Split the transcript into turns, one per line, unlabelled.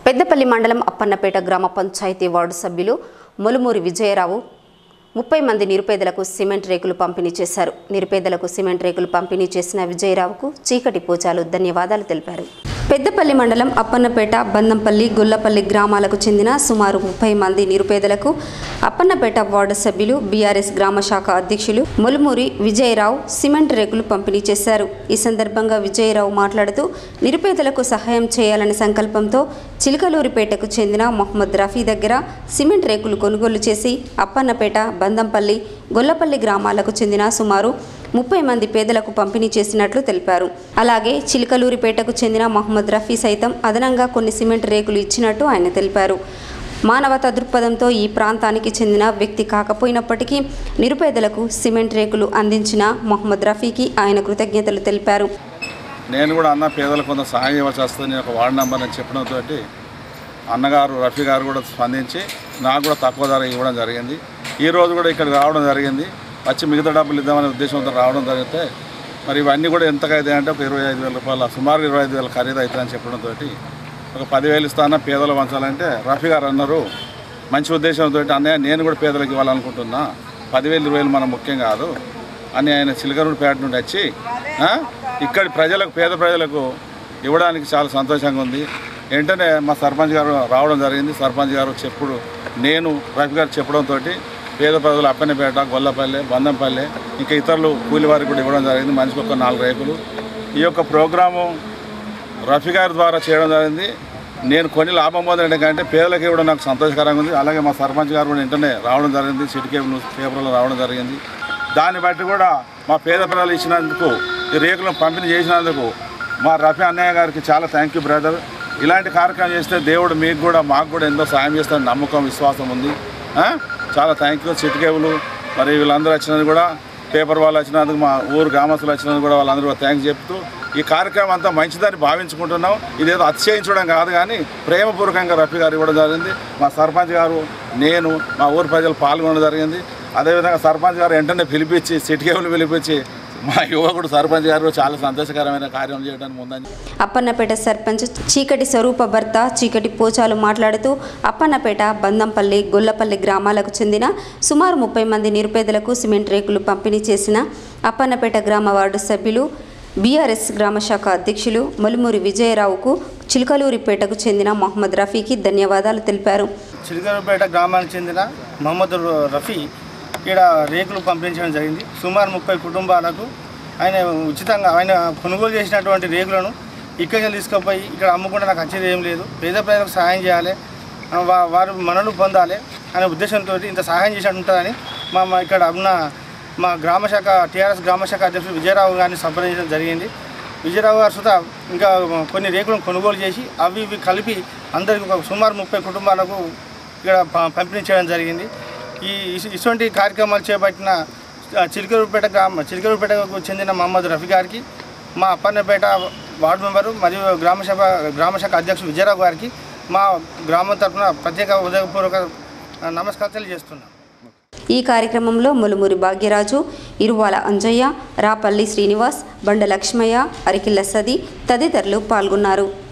పెద్దపల్లి మండలం అప్పన్నపేట గ్రామ పంచాయతీ వార్డు సభ్యులు మొలుమూరి విజయరావు ముప్పై మంది నిరుపేదలకు సిమెంట్ రేకులు పంపిణీ చేశారు నిరుపేదలకు సిమెంట్ రేకులు పంపిణీ చేసిన విజయరావుకు చీకటి పూజాలు ధన్యవాదాలు తెలిపారు పెద్దపల్లి మండలం అప్పన్నపేట బందంపల్లి గొల్లపల్లి గ్రామాలకు చెందిన సుమారు ముప్పై మంది నిరుపేదలకు అప్పన్నపేట వార్డు సభ్యులు బీఆర్ఎస్ గ్రామ శాఖ అధ్యక్షులు మొలుమూరి విజయరావు సిమెంట్ రేకులు పంపిణీ చేశారు ఈ సందర్భంగా విజయరావు మాట్లాడుతూ నిరుపేదలకు సహాయం చేయాలనే సంకల్పంతో చిలకలూరిపేటకు చెందిన మొహమ్మద్ రఫీ దగ్గర సిమెంట్ రేకులు కొనుగోలు చేసి అప్పన్నపేట బందంపల్లి గొల్లపల్లి గ్రామాలకు చెందిన సుమారు ముప్పై మంది పేదలకు పంపిణీ చేసినట్లు తెలిపారు అలాగే చిలకలూరిపేటకు చెందిన మహమ్మద్ రఫీ సైతం అదనంగా కొన్ని సిమెంట్ రేకులు ఇచ్చినట్టు ఆయన తెలిపారు మానవతా దృక్పథంతో ఈ ప్రాంతానికి చెందిన వ్యక్తి కాకపోయినప్పటికీ నిరుపేదలకు సిమెంట్ రేకులు అందించిన మొహమ్మద్ రఫీకి ఆయన కృతజ్ఞతలు తెలిపారు
నేను కూడా అన్న పేదలకు కొంత సహాయం ఇవ్వాల్సి వస్తుంది నేను ఒక వార్డు నెంబర్ అని చెప్పడంతో అన్నగారు రఫీ గారు కూడా స్పందించి నాకు కూడా తక్కువ ధర ఇవ్వడం జరిగింది ఈ రోజు కూడా ఇక్కడికి రావడం జరిగింది వచ్చి మిగతా డబ్బులు ఇద్దామనే ఉద్దేశంతో రావడం జరిగితే మరి ఇవన్నీ కూడా ఎంతగా అయితే అంటే ఒక ఇరవై ఐదు వేల రూపాయల సుమారు ఇరవై ఐదు వేల ఖరీదు అవుతుందని చెప్పడంతో ఒక పదివేలు ఇస్తాన పేదలు పంచాలంటే రఫీ గారు అన్నారు మంచి ఉద్దేశంతో అన్నయ్య నేను కూడా పేదలకు ఇవ్వాలనుకుంటున్నా పదివేలు ఇరవై వేలు మనం ముఖ్యం కాదు అని ఆయన చిలకరూరు పేట నుండి వచ్చి ఆ, ఇక్కడి ప్రజలకు పేద ప్రజలకు ఇవ్వడానికి చాలా సంతోషంగా ఉంది వెంటనే మా సర్పంచ్ గారు రావడం జరిగింది సర్పంచ్ గారు చెప్పుడు నేను రఫీ గారు చెప్పడంతో పేద ప్రజలు అప్పన్నపేట గొల్లపల్లె బందంపల్లె ఇంకా ఇతరులు కూలి వారికి కూడా ఇవ్వడం జరిగింది మనిషికి ఒక నాలుగు రేకులు ఈ యొక్క ప్రోగ్రాము రఫీ గారి ద్వారా చేయడం జరిగింది నేను కొన్ని లాభం పొందడం కంటే పేదలకు ఇవ్వడం నాకు సంతోషకరంగా ఉంది అలాగే మా సర్పంచ్ గారు కూడా వెంటనే రావడం జరిగింది సిటీ కేబుల్ న్యూస్ పేపర్లో రావడం జరిగింది దాన్ని బట్టి కూడా మా పేద ప్రజలు ఇచ్చినందుకు ఈ రేకులను పంపిణీ చేసినందుకు మా రఫీ అన్నయ్య గారికి చాలా థ్యాంక్ యూ బ్రదర్ ఇలాంటి కార్యక్రమం చేస్తే దేవుడు మీకు కూడా మాకు కూడా ఎంతో సాయం చేస్తాడని నమ్మకం విశ్వాసం ఉంది ఆ? చాలా థ్యాంక్ యూ సిటీ కేబుల్ మరి వీళ్ళందరూ వచ్చినందుకు కూడా పేపర్ వాళ్ళు వచ్చినందుకు మా ఊరు గ్రామస్తులు వచ్చినందుకు కూడా వాళ్ళందరూ కూడా థ్యాంక్స్ చెప్తూ ఈ కార్యక్రమం అంతా మంచిదని భావించుకుంటున్నాం ఇదేదో అతిశయించడం కాదు కానీ ప్రేమపూర్వకంగా రఫీ గారు ఇవ్వడం జరిగింది మా సర్పంచ్ గారు నేను మా ఊరు ప్రజలు పాల్గొనడం జరిగింది అదేవిధంగా సర్పంచ్ గారు వెంటనే పిలిపించి సిటికేవులు పిలిపించి మా యువకుడు సర్పంచ్ గారు చాలా సంతోషకరమైన కార్యం చేయడానికి ముందని
అప్పన్నపేట సర్పంచ్ చీకటి స్వరూప భర్త చీకటి పోచాలు మాట్లాడుతూ అప్పన్నపేట బందంపల్లి గొల్లపల్లి గ్రామాలకు చెందిన సుమారు ముప్పై మంది నిరుపేదలకు సిమెంట్ రేకులు పంపిణీ చేసిన అప్పన్నపేట గ్రామ వార్డు సభ్యులు బీఆర్ఎస్ గ్రామ శాఖ అధ్యక్షులు మొలుమూరి విజయరావుకు చిలుకలూరిపేటకు చెందిన మొహమ్మద్ రఫీకి ధన్యవాదాలు తెలిపారు
చిలుకలపేట గ్రామానికి చెందిన మహమ్మద్ ర- రఫీ ఇక్కడ రేకులు పంపించడం జరిగింది సుమారు ముప్పై కుటుంబాలకు ఆయన ఉచితంగా ఆయన కొనుగోలు చేసినటువంటి రేకులను ఇక్కడికి తీసుకుపోయి ఇక్కడ అమ్ముకుంటే నాకు వచ్చేది ఏం లేదు పేద ప్రజలకు సహాయం చేయాలి ఆ, వా- వారు మనలు పొందాలి అనే ఉద్దేశంతో ఇంత సహాయం చేసినట్టు ఉంటుందని మా మా ఇక్కడ ఉన్న మా గ్రామ శాఖ టీఆర్ఎస్ గ్రామ శాఖ అధ్యక్షుడు విజయరావు గారిని సంప్రదించడం జరిగింది విజయరావు గారు సుతా ఇంకా కొన్ని రేకులను కొనుగోలు చేసి అవి ఇవి కలిపి అందరికి ఒక సుమారు ముప్పై కుటుంబాలకు ఇక్కడ ప- పంపిణీ చేయడం జరిగింది ఈ ఇసు- ఇటువంటి కార్యక్రమాలు చేపట్టిన ఆ, చిలకలూరుపేట గ్రామ చిలకలూరుపేటకు చెందిన మహమ్మద్ రఫీ గారికి మా అప్పన్నపేట వార్డు మెంబరు మరియు గ్రామ సభ గ్రామ శాఖ అధ్యక్షుడు విజయరావు గారికి మా గ్రామం తరఫున ప్రత్యేక ఉదయపూర్వక ఆ, నమస్కారాలు తెలియజేస్తున్నాం
ఈ కార్యక్రమంలో ములుమూరి భాగ్యరాజు ఇరువాల అంజయ్య రాపల్లి శ్రీనివాస్ బండ లక్ష్మయ్య అరికిల్ల సది తదితరులు పాల్గొన్నారు